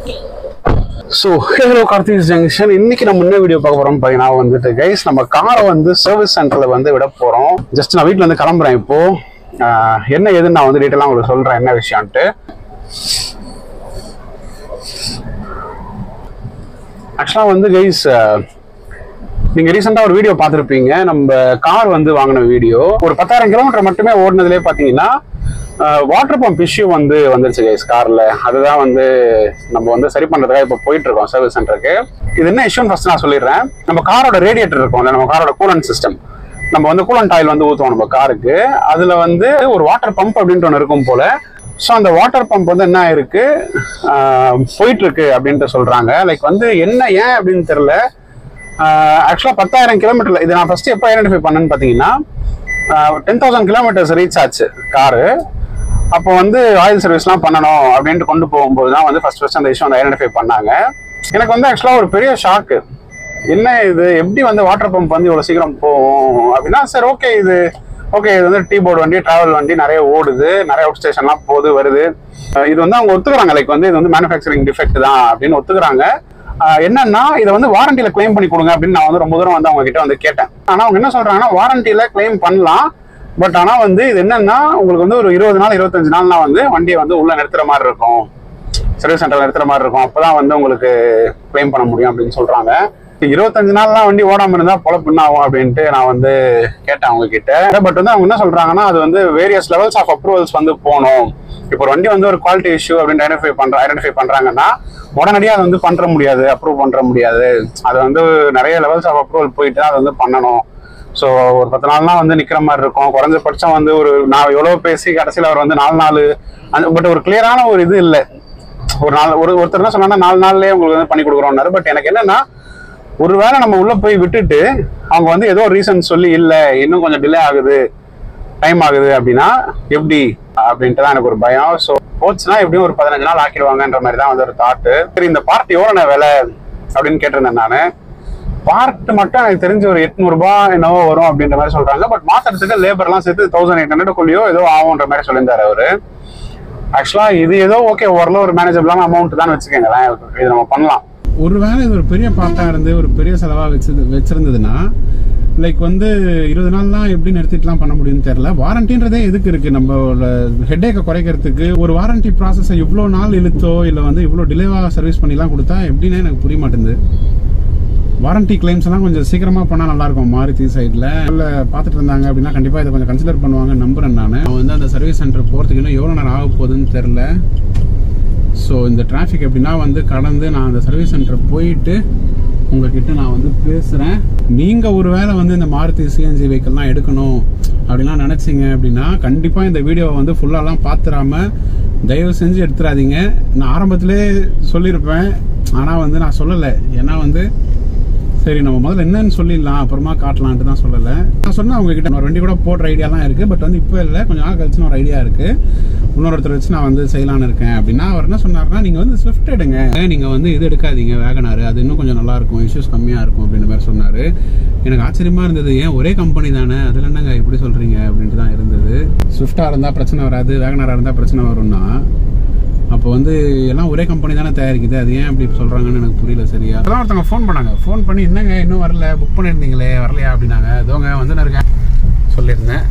So hello Karthik junction இன்னைக்கு நம்ம முன்ன வீடியோ பார்க்க போறோம் பார்த்தீங்கன்னா வந்துட்டு கைஸ் நம்ம காரை வந்து சர்வீஸ் சென்டர்ல வந்து விட போறோம் ஜஸ்ட் நான் வீட்டில் இருந்து கிளம்புறேன் இப்போ ஆஹ் என்ன ஏதுன்னு நான் வந்து டீட்டெயிலாக உங்களுக்கு சொல்றேன் என்ன விஷயம்ட்டு ஆக்சுவலாக வந்து கைஸ் நீங்க ரீசெண்டாக ஒரு வீடியோ பார்த்துருப்பீங்க நம்ம கார் வந்து வாங்கின வீடியோ ஒரு பத்தாயிரம் கிலோமீட்டர் மட்டுமே ஓடினதுலேயே பார்த்தீங்கன்னா வாட்டர் பம்ப் இஷ்யூ வந்து வந்துருச்சு கைஸ் கார்ல அதுதான் வந்து நம்ம வந்து சரி பண்றதுக்காக இப்போ போயிட்டு இருக்கோம் சர்வீஸ் சென்டருக்கு இது என்ன இஷ்யூன்னு ஃபர்ஸ்ட் நான் சொல்லிடுறேன் நம்ம காரோட ரேடியேட்டர் இருக்கும் நம்ம காரோட கூலன் சிஸ்டம் நம்ம வந்து கூலண்ட் ஆயில் வந்து ஊற்றுவோம் நம்ம காருக்கு அதுல வந்து ஒரு வாட்டர் பம்ப் அப்படின்ட்டு ஒன்று இருக்கும் போல ஸோ அந்த வாட்டர் பம்ப் வந்து என்ன ஆயிருக்கு ஆஹ் போயிட்டு இருக்கு அப்படின்ட்டு சொல்றாங்க லைக் வந்து என்ன ஏன் அப்படின்னு தெரியல ஆக்சுவலாக பத்தாயிரம் கிலோமீட்டர்ல இது நான் ஃபர்ஸ்ட் எப்போ ஐடென்டிஃபை பண்ணேன்னு பார்த்தீங்கன்னா டென் தௌசண்ட் கிலோமீட்டர்ஸ் ரீச் ஆச்சு காரு அப்போ வந்து ஆயில் சர்வீஸ்லாம் பண்ணணும் அப்படின்ட்டு கொண்டு போகும்போது தான் வந்து ஃபர்ஸ்ட் ஃபர்ஸ்ட் அந்த இஷ்யூ வந்து ஐடென்டிஃபை பண்ணாங்க எனக்கு வந்து ஆக்சுவலாக ஒரு பெரிய ஷாக்கு என்ன இது எப்படி வந்து வாட்டர் பம்ப் வந்து இவ்வளோ சீக்கிரம் போகும் அப்படின்னா சரி ஓகே இது ஓகே இது வந்து டீ போர்டு வண்டி டிராவல் வண்டி நிறைய ஓடுது நிறைய அவுட் ஸ்டேஷன்லாம் போகுது வருது அஹ் இது வந்து அவங்க ஒத்துக்குறாங்க லைக் வந்து இது வந்து மேனுஃபேக்சரிங் டிஃபெக்ட் தான் அப்படின்னு ஒத்துக்குறாங்க அஹ் என்னன்னா இதை வந்து வாரண்டியில கிளைம் பண்ணி கொடுங்க அப்படின்னு நான் வந்து ரொம்ப தூரம் வந்து அவங்க கிட்ட வந்து கேட்டேன் ஆனா அவங்க என்ன சொல்றாங்கன்னா வாரண்டியில கிளைம் பண்ணலாம் பட் ஆனா வந்து இது என்னன்னா உங்களுக்கு வந்து ஒரு இருபது நாள் இருபத்தஞ்சு நாள்னா வந்து வண்டியை வந்து உள்ள நிறுத்துற மாதிரி இருக்கும் சர்வீஸ் சென்டர்ல நிறுத்துற மாதிரி இருக்கும் அப்பதான் வந்து உங்களுக்கு கிளைம் பண்ண முடியும் அப்படின்னு சொல்றாங்க இருபத்தஞ்சு நாள்லாம் வண்டி ஓடாம இருந்தா பொழப்பு என்ன ஆகும் அப்படின்ட்டு நான் வந்து கேட்டேன் அவங்க கிட்ட பட் வந்து அவங்க என்ன சொல்றாங்கன்னா அது வந்து வேரியஸ் லெவல்ஸ் ஆஃப் அப்ரூவல்ஸ் வந்து போகணும் இப்போ ஒரு வண்டி வந்து ஒரு குவாலிட்டி இஷ்யூ அப்படின்னு ஐடென்டிஃபை பண்ற ஐடென்டிஃபை பண்றாங்கன்னா உடனடியாக அதை வந்து பண்ற முடியாது அப்ரூவ் பண்ற முடியாது அது வந்து நிறைய லெவல்ஸ் ஆஃப் அப்ரூவல் போயிட்டு தான் அதை வந்து பண்ணணும் ஸோ ஒரு பத்து நாள்லாம் வந்து நிக்கிற மாதிரி இருக்கும் குறைஞ்சபட்சம் வந்து ஒரு நான் எவ்வளோ பேசி கடைசியில் அவர் வந்து நாலு நாள் அந்த பட் ஒரு கிளியரான ஒரு இது இல்லை ஒரு நாள் ஒரு ஒருத்தர் என்ன சொன்னா நாலு நாள்லயே உங்களுக்கு வந்து பண்ணி கொடுக்குறோம்னாரு பட் எனக்கு என்னன்னா ஒருவேளை நம்ம உள்ள போய் விட்டுட்டு அவங்க வந்து ஏதோ ஒரு ரீசன் சொல்லி இல்லை இன்னும் கொஞ்சம் டிலே ஆகுது டைம் ஆகுது அப்படின்னா எப்படி அப்படின்ட்டு தான் எனக்கு ஒரு பயம் ஸோ போச்சுன்னா எப்படியும் ஒரு பதினஞ்சு நாள் ஆக்கிடுவாங்கன்ற மாதிரி தான் வந்து ஒரு தாட்டு சரி இந்த பார்ட் எவ்வளோ விலை அப்படின்னு கேட்டிருந்தேன் நான் பார்ட் மட்டும் எனக்கு தெரிஞ்ச ஒரு எட்நூறுபா என்னவோ வரும் அப்படின்ற மாதிரி சொல்றாங்க பட் மாத்திரத்துக்கு லேபர்லாம் சேர்த்து தௌசண்ட் எயிட் ஹண்ட்ரட் ஏதோ ஆகுன்ற மாதிரி சொல்லியிருந்தாரு அவரு ஆக்சுவலா இது ஏதோ ஓகே ஓரளவு ஒரு மேனேஜபிளான அமௌண்ட் தான் வச்சுக்கோங்களேன் இது நம்ம பண்ணலாம் ஒருவேளை இது ஒரு பெரிய பார்ட்டா இருந்து ஒரு பெரிய செலவா வச்சு வச்சிருந்ததுன்னா லைக் வந்து இருபது நாள் தான் எப்படி நிறுத்திட்டுலாம் பண்ண முடியும்னு தெரியல வாரண்டின்றதே எதுக்கு இருக்கு நம்மளோட ஹெட்டேக்கை குறைக்கிறதுக்கு ஒரு வாரண்டி ப்ராசஸை இவ்வளோ நாள் இழுத்தோ இல்லை வந்து இவ்வளோ டிலேவாக சர்வீஸ் பண்ணிலாம் கொடுத்தா எப்படின்னு எனக்கு புரிய மாட்டேங்குது வாரண்டி கிளைம்ஸ் எல்லாம் கொஞ்சம் சீக்கிரமா பண்ணா நல்லா இருக்கும் மாருதி சைட்ல இல்ல பாத்துட்டு இருந்தாங்க அப்படின்னா கண்டிப்பா இதை கொஞ்சம் கன்சிடர் பண்ணுவாங்க நம்புறேன் நான் நான் வந்து அந்த சர்வீஸ் சென்டர் போறதுக்கு இன்னும் எவ்வளவு நேரம் ஆக போகுதுன்னு தெரியல ஸோ இந்த டிராஃபிக் எப்படின்னா வந்து கடந்து நான் அந்த சர்வீஸ் சென்டர் போயிட்டு உங்ககிட்ட நான் வந்து பேசுறேன் நீங்க ஒருவேளை வந்து இந்த மாருதி சிஎன்ஜி வெஹிக்கல்லாம் எடுக்கணும் அப்படிலாம் நினைச்சீங்க அப்படின்னா கண்டிப்பா இந்த வீடியோவை வந்து ஃபுல்லாலாம் பாத்துறாம தயவு செஞ்சு எடுத்துறாதீங்க நான் ஆரம்பத்திலே சொல்லியிருப்பேன் ஆனா வந்து நான் சொல்லலை ஏன்னா வந்து சரி நம்ம முதல்ல என்னன்னு சொல்லிடலாம் அப்புறமா காட்டலான்ட்டு தான் சொல்லலை நான் சொன்னேன் அவங்க கிட்ட ஒரு வண்டி கூட போடுற ஐடியாலாம் இருக்கு பட் வந்து இப்போ இல்லை கொஞ்சம் நாள் கழிச்சு ஒரு ஐடியா இருக்கு இன்னொருத்தர் வச்சு நான் வந்து செய்யலான்னு இருக்கேன் அப்படின்னா அவர் என்ன சொன்னார்னா நீங்க வந்து ஸ்விஃப்ட் எடுங்க நீங்க வந்து இது எடுக்காதீங்க வேகனாரு அது இன்னும் கொஞ்சம் நல்லா இருக்கும் இஷ்யூஸ் கம்மியா இருக்கும் அப்படின்ற மாதிரி சொன்னாரு எனக்கு ஆச்சரியமா இருந்தது ஏன் ஒரே கம்பெனி தானே அதுல என்னங்க இப்படி சொல்றீங்க அப்படின்ட்டு தான் இருந்தது ஸ்விஃப்டா இருந்தா பிரச்சனை வராது வேகனாரா இருந்தா பிரச்சனை வரும்னா அப்போ வந்து எல்லாம் ஒரே கம்பெனி தானே தயாரிக்குது அது ஏன் அப்படி சொல்றாங்கன்னு எனக்கு புரியல சரியா அதான் ஒருத்தவங்க ஃபோன் பண்ணாங்க ஃபோன் பண்ணி என்னங்க இன்னும் வரல புக் பண்ணியிருந்தீங்களே வரலையா அப்படின்னாங்க இதோங்க வந்து நான் இருக்கேன் சொல்லியிருந்தேன்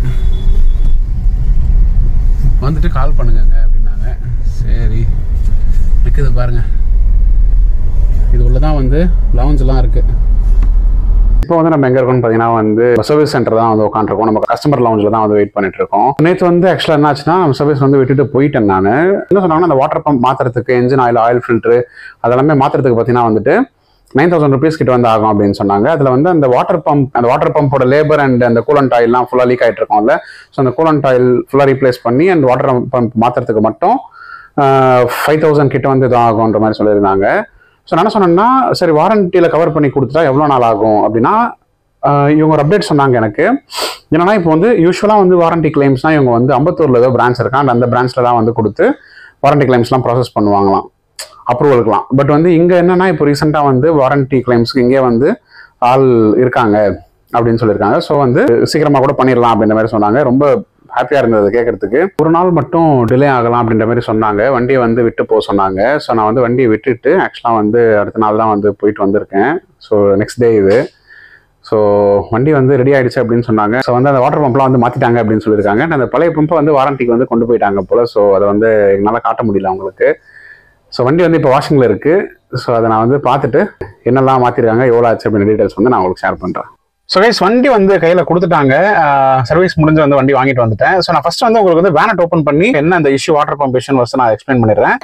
வந்துட்டு கால் பண்ணுங்கங்க அப்படின்னாங்க சரி இருக்குது பாருங்க இது உள்ளதான் வந்து லவுஞ்செலாம் இருக்கு இப்போ வந்து நம்ம எங்க இருக்கோம்னு பாத்தீங்கன்னா வந்து சர்வீஸ் சென்டர் தான் வந்து உட்காந்துருக்கோம் நம்ம கஸ்டமர் லவுஞ்சில் தான் வந்து வெயிட் பண்ணிட்டு இருக்கோம் நேற்று வந்து ஆக்சுவலாக என்ன ஆச்சுன்னா நம்ம சர்வீஸ் வந்து விட்டுட்டு போயிட்டேன் நான் என்ன சொன்னாங்கன்னா அந்த வாட்டர் பம்ப் மாத்துறதுக்கு என்ஜின் ஆயில் ஆயில் ஃபில்டர் அதெல்லாமே மாத்துறதுக்கு பார்த்தீங்கன்னா வந்துட்டு நைன் தௌசண்ட் ருபீஸ் கிட்ட வந்து ஆகும் அப்படின்னு சொன்னாங்க அதில் வந்து அந்த வாட்டர் பம்ப் அந்த வாட்டர் பம்போட லேபர் அண்ட் அந்த கூலண்ட் ஆயில்லாம் ஃபுல்லாக லீக் ஆகிட்டு இருக்கோம்ல ஸோ அந்த கூலண்ட் ஆயில் ஃபுல்லாக ரீப்ளேஸ் பண்ணி அந்த வாட்டர் பம்ப் மாத்துறதுக்கு மட்டும் ஃபைவ் தௌசண்ட் கிட்ட வந்து இதாக ஆகுன்ற மாதிரி சொல்லியிருந்தாங்க ஸோ நான் என்ன சொன்னேன்னா சரி வாரண்டியில் கவர் பண்ணி கொடுத்துட்டா எவ்வளோ நாள் ஆகும் அப்படின்னா ஆஹ் இவங்க ஒரு அப்டேட் சொன்னாங்க எனக்கு என்னன்னா இப்போ வந்து யூஸ்வலாக வந்து வாரண்டி கிளைம்ஸ்னால் இவங்க வந்து அம்பத்தூரில் ஏதோ பிரான்ச் இருக்கா and அந்த பிரான்ச்சில் தான் வந்து கொடுத்து வாரண்டி கிளைம்ஸ்லாம் ப்ராசஸ் பண்ணுவாங்களாம் அப்ரூவலுக்குலாம் பட் வந்து இங்கே என்னன்னா இப்போ ரீசெண்டாக வந்து வாரண்டி கிளைம்ஸ்க்கு இங்கே வந்து ஆள் இருக்காங்க அப்படின்னு சொல்லியிருக்காங்க ஸோ வந்து சீக்கிரமாக கூட பண்ணிடலாம் அப்படின்ற மாதிரி சொன்னாங்க ரொம்ப ஹாப்பியா இருந்தது கேட்கறதுக்கு ஒரு நாள் மட்டும் டிலே ஆகலாம் அப்படின்ற மாதிரி சொன்னாங்க வண்டியை வந்து விட்டு போக சொன்னாங்க ஸோ நான் வந்து வண்டியை விட்டுட்டு ஆக்சுவலாக வந்து அடுத்த நாள் தான் வந்து போயிட்டு வந்திருக்கேன் ஸோ நெக்ஸ்ட் டே இது ஸோ வண்டி வந்து ரெடி ஆயிடுச்சு அப்படின்னு சொன்னாங்க ஸோ வந்து அந்த வாட்டர் பம்ப்லாம் வந்து மாற்றிட்டாங்க அப்படின்னு சொல்லியிருக்காங்க And அந்த பழைய பம்பை வந்து வாரண்டிக்கு வந்து கொண்டு போயிட்டாங்க போல ஸோ அதை வந்து என்னால் காட்ட முடியல அவங்களுக்கு ஸோ வண்டி வந்து இப்போ வாஷிங்கில் இருக்குது ஸோ அதை நான் வந்து பார்த்துட்டு என்னெல்லாம் மாற்றிருக்காங்க எவ்வளோ ஆச்சு அப்படின்னு டீட்டெயில்ஸ் வந்து நான் உங்களுக்கு ஷேர் பண்ணுறேன் ஸோ கைஸ் வண்டி வந்து கையில் கொடுத்துட்டாங்க சர்வீஸ் முடிஞ்சு வந்து வண்டி வாங்கிட்டு வந்துட்டேன் ஸோ நான் ஃபர்ஸ்ட் வந்து உங்களுக்கு வந்து வேனட் ஓப்பன் பண்ணி என்ன அந்த issue water pump issue first நான் எக்ஸ்பிளைன் பண்ணிடுறேன்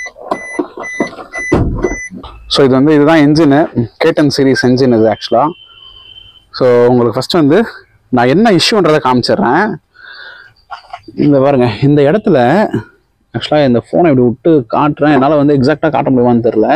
ஸோ இது வந்து இதுதான் என்ஜினு கேட்டன் சீரிஸ் என்ஜின் இது ஆக்சுவலாக ஸோ உங்களுக்கு ஃபர்ஸ்ட் வந்து நான் என்ன இஷ்யூன்றதை காமிச்சிடுறேன் இந்த பாருங்க இந்த இடத்துல ஆக்சுவலாக இந்த ஃபோனை இப்படி விட்டு காட்டுறேன் என்னால் வந்து எக்ஸாக்டாக காட்ட முடியுமான்னு தெரில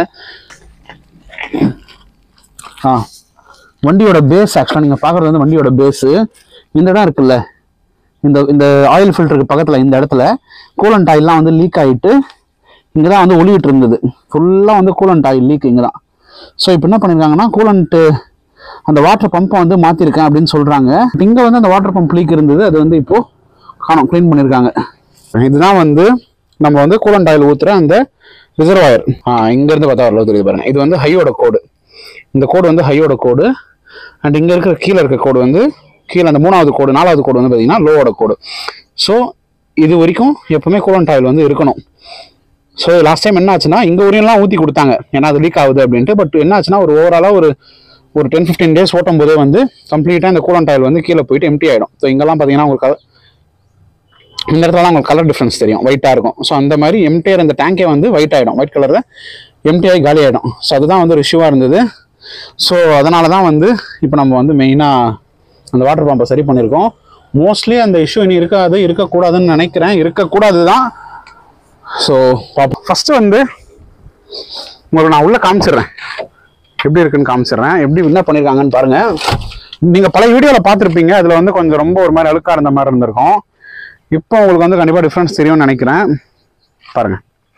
ஆ வண்டியோட பேஸ் ஆக்சுவலாக நீங்கள் பார்க்குறது வந்து வண்டியோட பேஸு இந்த இடம் இருக்குல்ல இந்த இந்த ஆயில் ஃபில்டருக்கு பக்கத்தில் இந்த இடத்துல கூலண்ட் ஆயில்லாம் வந்து லீக் ஆகிட்டு இங்கே தான் வந்து ஒளிவிட்டு இருந்தது ஃபுல்லாக வந்து கூலண்ட் ஆயில் லீக் இங்கே தான் ஸோ இப்போ என்ன பண்ணியிருக்காங்கன்னா கூலண்ட்டு அந்த வாட்டர் பம்பை வந்து மாற்றிருக்கேன் அப்படின்னு சொல்கிறாங்க இங்கே வந்து அந்த வாட்டர் பம்ப் லீக் இருந்தது அது வந்து இப்போது காணும் க்ளீன் பண்ணியிருக்காங்க இதுதான் வந்து நம்ம வந்து கூலண்ட் ஆயில் ஊற்றுற அந்த ரிசர்வாயர் ஆ இங்கேருந்து பார்த்தா வரல தெரியுது பாருங்க இது வந்து ஹையோட கோடு இந்த கோடு வந்து ஹையோட கோடு அண்ட் இங்கே இருக்கிற கீழே இருக்க கோடு வந்து கீழே அந்த மூணாவது கோடு நாலாவது கோடு வந்து பார்த்தீங்கன்னா லோவோட கோடு ஸோ இது வரைக்கும் எப்பவுமே கூலண்ட் ஆயில் வந்து இருக்கணும் ஸோ லாஸ்ட் டைம் என்ன ஆச்சுன்னா இங்கே வரையும்லாம் ஊற்றி கொடுத்தாங்க ஏன்னா அது லீக் ஆகுது அப்படின்ட்டு பட் என்ன ஆச்சுன்னா ஒரு ஓவராலாக ஒரு ஒரு டென் ஃபிஃப்டீன் டேஸ் ஓட்டும் போதே வந்து கம்ப்ளீட்டாக இந்த கூலண்ட் ஆயில் வந்து கீழே போயிட்டு எம்டி ஆகிடும் ஸோ இங்கெல்லாம் பார்த்தீங்கன்னா உங்களுக்கு இந்த இடத்துல உங்களுக்கு கலர் டிஃப்ரென்ஸ் தெரியும் ஒயிட்டாக இருக்கும் ஸோ அந்த மாதிரி எம்டிஆர் இந்த டேங்கே வந்து ஒயிட் ஆகிடும் ஒயிட் கலரில் எம்டிஐ காலி ஆகிடும் ஸோ அதுதான் வந்து ஒரு இஷ்யூவாக இருந்தது ஸோ அதனால தான் வந்து இப்போ நம்ம வந்து மெயினாக அந்த வாட்டர் பம்பை சரி பண்ணியிருக்கோம் மோஸ்ட்லி அந்த இஷ்யூ இனி இருக்காது இருக்கக்கூடாதுன்னு நினைக்கிறேன் இருக்கக்கூடாது தான் ஸோ பார்ப்போம் ஃபஸ்ட்டு வந்து உங்களுக்கு நான் உள்ளே காமிச்சிடுறேன் எப்படி இருக்குன்னு காமிச்சிடுறேன் எப்படி என்ன பண்ணியிருக்காங்கன்னு பாருங்கள் நீங்கள் பல வீடியோவில் பார்த்துருப்பீங்க அதில் வந்து கொஞ்சம் ரொம்ப ஒரு மாதிரி அழுக்காக இருந்த மாதிரி இருந்திருக்கும் இப்போ உங்களுக்கு வந்து கண்டிப்பாக டிஃப்ரென்ஸ் தெரியும்னு நினைக்கிறேன் பாருங்க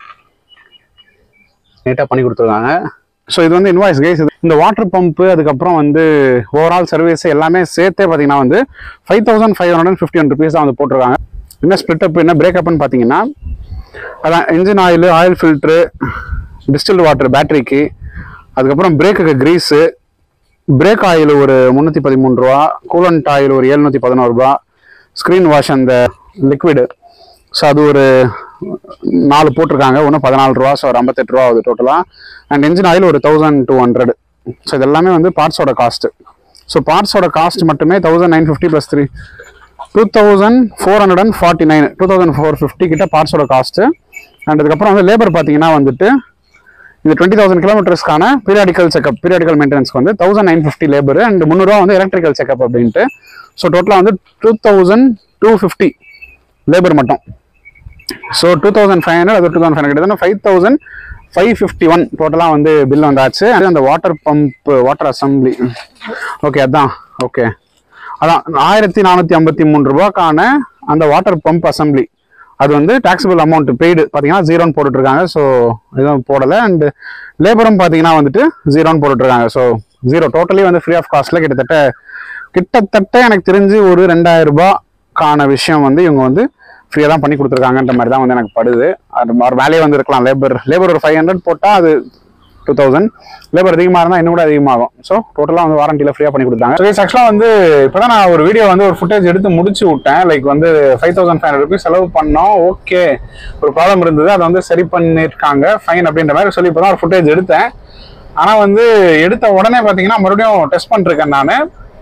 நீட்டாக பண்ணி கொடுத்துருக்காங்க ஸோ இது வந்து இன்வாய்ஸ் கைஸ் இந்த வாட்டர் பம்ப்பு அதுக்கப்புறம் வந்து ஓவரால் சர்வீஸ் எல்லாமே சேர்த்தே பார்த்தீங்கன்னா வந்து five thousand five hundred fifty one rupees தான் வந்து போட்டிருக்காங்க என்ன ஸ்ப்ளிட் அப் என்ன பிரேக்கப்னு பார்த்தீங்கன்னா அதான் engine oil oil filter distilled water பேட்டரிக்கு அதுக்கப்புறம் பிரேக்குக்கு க்ரீஸு பிரேக் ஆயில் ஒரு முந்நூற்றி பதிமூணு ரூபா கூலண்ட் ஆயில் ஒரு எழுநூற்றி பதினோரு ரூபா ஸ்க்ரீன் வாஷ் அந்த லிக்விடு ஸோ அது ஒரு நாலு போட்டிருக்காங்க ஒன்று பதினாலு ரூபா ஸோ ஒரு ஐம்பத்தெட்டு ரூபா ஆகுது டோட்டலாக அண்ட் என்ஜின் ஆயில் ஒரு தௌசண்ட் டூ ஹண்ட்ரட் ஸோ இது எல்லாமே வந்து பார்ட்ஸோட காஸ்ட்டு ஸோ பார்ட்ஸோட காஸ்ட் மட்டுமே thousand nine fifty plus three two thousand four hundred and forty nine two thousand four fifty கிட்ட பார்ட்ஸோட காஸ்ட்டு அண்ட் அதுக்கப்புறம் வந்து லேபர் பார்த்தீங்கன்னா வந்துட்டு இந்த டுவெண்ட்டி தௌசண்ட் கிலோமீட்டர்ஸ்க்கான பீரியாடிக்கல் செக்அப் பீரியாடிக்கல் மெயின்டெனன்ஸ்க்கு வந்து thousand nine fifty labour and முந்நூறுவா வந்து எலக்ட்ரிக்கல் செக்அப் அப்படின்ட்டு ஸோ டோட்டலாக வந்து two thousand two fifty labour மட்டும் so two thousand five hundred அது two thousand five hundred five thousand five fifty one டோட்டலாக வந்து பில் வந்தாச்சு அது அந்த water pump water assembly okay அதான் ஓகே அதான் ஆயிரத்தி நானூற்றி ஐம்பத்தி மூணு ரூபாய்க்கான அந்த வாட்டர் பம்ப் அசம்பிளி அது வந்து டாக்ஸபிள் அமௌண்ட் பெய்டு பார்த்தீங்கன்னா ஜீரோன்னு போட்டுட்ருக்காங்க ஸோ எதுவும் போடலை அண்ட் லேபரும் பார்த்தீங்கன்னா வந்துட்டு ஜீரோன்னு போட்டுட்ருக்காங்க ஸோ ஜீரோ டோட்டலி வந்து ஃப்ரீ ஆஃப் காஸ்ட்டில் கிட்டத்தட்ட கிட்டத்தட்ட எனக்கு தெரிஞ்சு ஒரு ரெண்டாயிரம் ரூபாய்க்கான விஷயம் வந்து இவங்க வந்து ஃப்ரீயாக தான் பண்ணி கொடுத்துருக்காங்கன்ற மாதிரி தான் வந்து எனக்கு படுது அது ஒரு வேலையே வந்து இருக்கலாம் லேபர் லேபர் ஒரு ஃபைவ் ஹண்ட்ரட் போட்டால் அது டூ தௌசண்ட் லேபர் அதிகமாக இருந்தால் இன்னும் கூட அதிகமாகும் ஸோ டோட்டலாக வந்து வாரண்டியில் ஃப்ரீயாக பண்ணி கொடுத்தாங்க ஸோ ஆக்சுவலாக வந்து இப்போ தான் நான் ஒரு வீடியோ வந்து ஒரு ஃபுட்டேஜ் எடுத்து முடிச்சு விட்டேன் லைக் வந்து five thousand five hundred rupees செலவு பண்ணோம் ஓகே ஒரு ப்ராப்ளம் இருந்தது அதை வந்து சரி பண்ணியிருக்காங்க ஃபைன் அப்படின்ற மாதிரி சொல்லி இப்போ தான் ஒரு ஃபுட்டேஜ் எடுத்தேன் ஆனால் வந்து எடுத்த உடனே பார்த்தீங்கன்னா மறுபடியும் டெஸ்ட் பண்ணிருக்கேன் நான்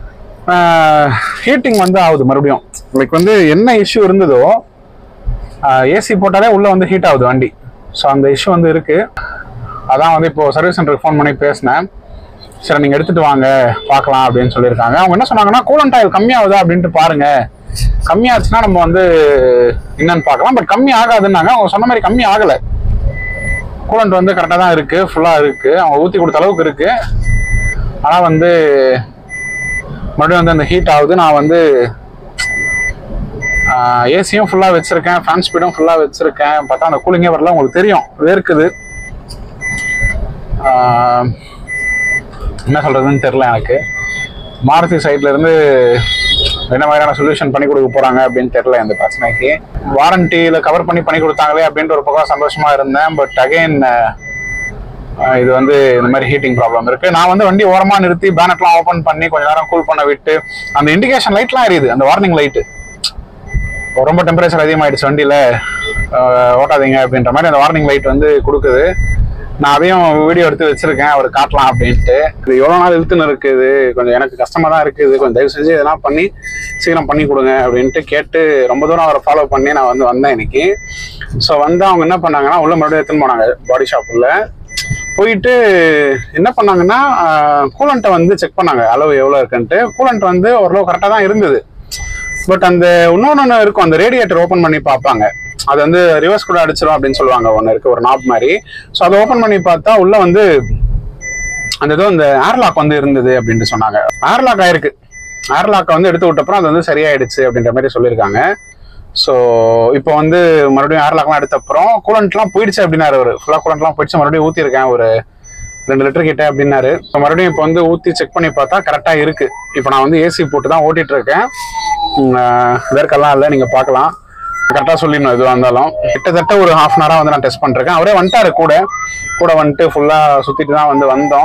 ஹீட்டிங் வந்து ஆகுது மறுபடியும் லைக் வந்து என்ன இஷ்யூ இருந்ததோ ஏசி போட்டாலே உள்ள வந்து ஹீட் ஆகுது வண்டி ஸோ அந்த இஷ்யூ வந்து இருக்கு அதான் வந்து இப்போ சர்வீஸ் சென்டருக்கு ஃபோன் பண்ணி பேசினேன் சரி நீங்க எடுத்துட்டு வாங்க பார்க்கலாம் அப்படின்னு சொல்லியிருக்காங்க அவங்க என்ன சொன்னாங்கன்னா கூலண்ட் ஆயில் கம்மியாகுதா அப்படின்ட்டு பாருங்க கம்மியாச்சுன்னா நம்ம வந்து என்னன்னு பார்க்கலாம் பட் கம்மி ஆகாதுன்னாங்க அவங்க சொன்ன மாதிரி கம்மி ஆகலை கூலண்ட் வந்து கரெக்டாக தான் இருக்கு ஃபுல்லாக இருக்கு அவங்க ஊற்றி கொடுத்த அளவுக்கு இருக்கு ஆனால் வந்து மறுபடியும் வந்து அந்த ஹீட் ஆகுது நான் வந்து ஏசியும் ஃபுல்லாக வச்சிருக்கேன் ஃபேன் ஸ்பீடும் ஃபுல்லாக வச்சிருக்கேன் பார்த்தா அந்த கூலிங்கே வரல உங்களுக்கு தெரியும் வேர்க்குது ஆஹ் என்ன சொல்றதுன்னு தெரில எனக்கு மாருதி சைட்ல இருந்து என்ன மாதிரியான சொல்யூஷன் பண்ணி கொடுக்க போறாங்க அப்படின்னு தெரியல இந்த பிரச்சனைக்கு வாரண்டியில கவர் பண்ணி பண்ணி கொடுத்தாங்களே அப்படின்ற ஒரு பக்கம் சந்தோஷமா இருந்தேன் பட் அகைன் இது வந்து இந்த மாதிரி ஹீட்டிங் ப்ராப்ளம் இருக்கு நான் வந்து வண்டி ஓரமா நிறுத்தி பேனட்லாம் ஓபன் பண்ணி கொஞ்ச நேரம் கூல் பண்ண விட்டு அந்த இண்டிகேஷன் லைட்லாம் எரியுது அந்த வார்னிங் லைட்டு ரொம்ப டெம்பரேச்சர் அதிகமாயிடுச்சு வண்டியில அஹ், ஓட்டாதீங்க அப்படின்ற மாதிரி அந்த வார்னிங் லைட் வந்து கொடுக்குது நான் அதையும் வீடியோ எடுத்து வச்சிருக்கேன் அவர் காட்டலாம் அப்படின்ட்டு இது எவ்வளோ நாள் இழுத்துன்னு இருக்குது கொஞ்சம் எனக்கு கஷ்டமா தான் இருக்குது கொஞ்சம் தயவு செஞ்சு இதெல்லாம் பண்ணி சீக்கிரம் பண்ணி கொடுங்க அப்படின்ட்டு கேட்டு ரொம்ப தூரம் அவரை ஃபாலோ பண்ணி நான் வந்து வந்தேன் இன்னைக்கு ஸோ வந்து அவங்க என்ன பண்ணாங்கன்னா உள்ள மறுபடியும் எடுத்துன்னு போனாங்க பாடி ஷாப்புள்ள போயிட்டு என்ன பண்ணாங்கன்னா கூலண்ட்டை வந்து செக் பண்ணாங்க அளவு எவ்வளோ இருக்குன்ட்டு கூலண்ட் வந்து ஓரளவு கரெக்டாக தான் இருந்தது பட் அந்த இன்னொன்று இருக்கும் அந்த ரேடியேட்டர் ஓப்பன் பண்ணி பார்ப்பாங்க அது வந்து ரிவர்ஸ் கூட அடிச்சிடும் அப்படின்னு சொல்லுவாங்க ஒன்று இருக்கு ஒரு நாப் மாதிரி ஸோ அதை ஓப்பன் பண்ணி பார்த்தா உள்ள வந்து அந்த ஏதோ இந்த ஏர்லாக் வந்து இருந்தது அப்படின்ட்டு சொன்னாங்க ஏர்லாக் ஆயிருக்கு ஏர்லாக்கை வந்து எடுத்து விட்டப்புறம் அது வந்து சரியாயிடுச்சு அப்படின்ற மாதிரி சொல்லியிருக்காங்க ஸோ இப்போ வந்து மறுபடியும் ஏர்லாக்லாம் எடுத்த அப்புறம் கூலண்ட்லாம் போயிடுச்சு அப்படின்னாரு அவர் ஃபுல்லாக கூலண்ட்லாம் போயிடுச்சு மறுபடியும் ஊற்றிருக்கேன் ஒரு ரெண்டு லிட்டர் கிட்ட அப்படின்னாரு இப்போ மறுபடியும் இப்போ வந்து ஊற்றி செக் பண்ணி பார்த்தா கரெக்டாக இருக்கு இப்போ நான் வந்து ஏசி போட்டு தான் ஓட்டிட்டு இருக்கேன் உம், ஆஹ், வேர்க்கெல்லாம் இல்லை நீங்கள் பார்க்கலாம் கரெக்டாக சொல்லிடணும் எதுவாக இருந்தாலும் கிட்டத்தட்ட ஒரு ஹாஃப் அன் ஹவராக வந்து நான் டெஸ்ட் பண்ணிருக்கேன் அவரே வந்துட்டாரு கூட கூட வந்துட்டு ஃபுல்லாக சுற்றிட்டு தான் வந்து வந்தோம்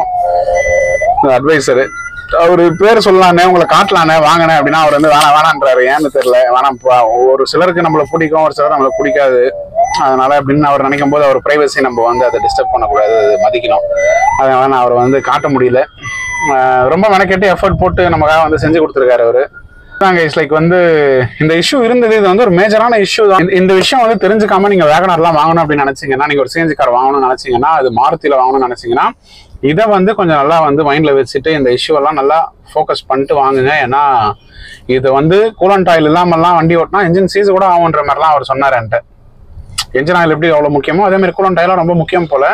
அட்வைசரு அவரு பேர் சொல்லலானே உங்களை காட்டலானே வாங்கினே அப்படின்னா அவர் வந்து வேணாம் வேணான்றாரு ஏன்னு தெரியல வேணாம் பா. ஒரு சிலருக்கு நம்மள பிடிக்கும் ஒரு சிலர் நம்மள பிடிக்காது அதனால அப்படின்னு அவர் நினைக்கும் போது அவர் பிரைவசி நம்ம வந்து அதை டிஸ்டர்ப் பண்ணக்கூடாது அதை மதிக்கணும் அதனால நான் அவரை வந்து காட்ட முடியல ஆஹ் ரொம்ப மெனக்கெட்டு எஃபர்ட் போட்டு நமக்காக வந்து செஞ்சு கொடுத்துருக்காரு அவரு தாங்க இட்ஸ் லைக் வந்து இந்த இஷ்யூ இருந்தது இது வந்து ஒரு மேஜரான இஷ்யூ தான் இந்த- இந்த விஷயம் வந்து தெரிஞ்சுக்காம நீங்க வேகனார்லாம் வாங்கணும் அப்படின்னு நினைச்சீங்கன்னா நீங்க ஒரு சிஎன்ஜி கார் வாங்கணும்னு நினைச்சீங்கன்னா அது மாருதியில வாங்கணும்னு நினைச்சீங்கன்னா இதை வந்து கொஞ்சம் நல்லா வந்து மைண்ட்ல வச்சுட்டு இந்த இஷ்யூ எல்லாம் நல்லா ஃபோக்கஸ் பண்ணிட்டு வாங்குங்க ஏன்னா இது வந்து கூலண்ட் ஆயில் இல்லாமல்லாம் வண்டி ஓட்டினா இன்ஜின் சீஸ் கூட ஆகுன்ற மாதிரிலாம் அவர் சொன்னார் என்கிட்ட என்ஜின் ஆயில் எப்படி அவ்வளோ முக்கியமோ அதே மாதிரி கூலண்ட் ஆயிலும் ரொம்ப முக்கியம் போல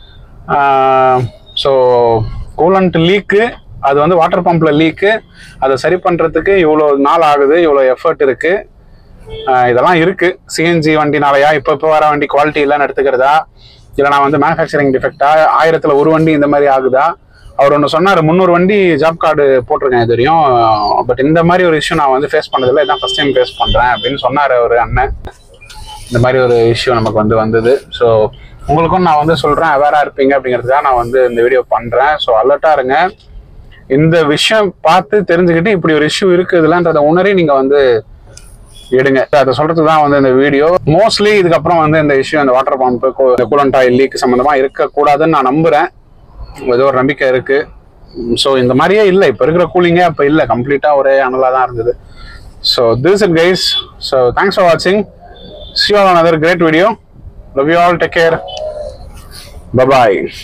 ஸோ கூலண்ட் லீக்கு அது வந்து வாட்டர் பம்ப்ல லீக்கு அதை சரி பண்றதுக்கு இவ்வளோ நாள் ஆகுது இவ்வளோ எஃபர்ட் இருக்கு ஆஹ் இதெல்லாம் இருக்கு சிஎன்ஜி வண்டினாலயா இப்போ இப்போ வர வண்டி குவாலிட்டி இல்லைன்னு எடுத்துக்கிறதா இல்லை நான் வந்து மேனுஃபேக்சரிங் டிஃபெக்டா ஆயிரத்துல ஒரு வண்டி இந்த மாதிரி ஆகுதா அவர் ஒன்று சொன்னார் முந்நூறு வண்டி ஜாப் கார்டு போட்டிருக்கேன் இது வரையும் பட் இந்த மாதிரி ஒரு இஷ்யூ நான் வந்து ஃபேஸ் பண்ணதில்லை இதான் ஃபர்ஸ்ட் டைம் ஃபேஸ் பண்றேன் அப்படின்னு சொன்னார் அவர் அண்ணன் இந்த மாதிரி ஒரு இஷ்யூ நமக்கு வந்து வந்தது ஸோ உங்களுக்கும் நான் வந்து சொல்றேன் அவேரா இருப்பீங்க அப்படிங்கிறதுக்காக நான் வந்து இந்த வீடியோ பண்றேன் ஸோ அலர்ட்டா இருங்க இந்த விஷயம் பார்த்து தெரிஞ்சுக்கிட்டு இப்படி ஒரு இஷ்யூ இருக்குதுலன்றத உணரி நீங்க வந்து எடுங்க அதை சொல்றதுக்கு தான் வந்து இந்த வீடியோ மோஸ்ட்லி இதுக்கப்புறம் வந்து இந்த இஷ்யூ அந்த water pump coolant oil leak சம்மந்தமா இருக்கக்கூடாதுன்னு நான் நம்புறேன் ஏதோ ஒரு நம்பிக்கை இருக்கு ஸோ இந்த மாதிரியே இல்லை இப்போ இருக்கிற கூலிங்கே அப்போ இல்லை கம்ப்ளீட்டாக ஒரே அனலாக தான் இருந்தது so this it guys so thanks for வாட்சிங் see you on another great video love you all take care bye bye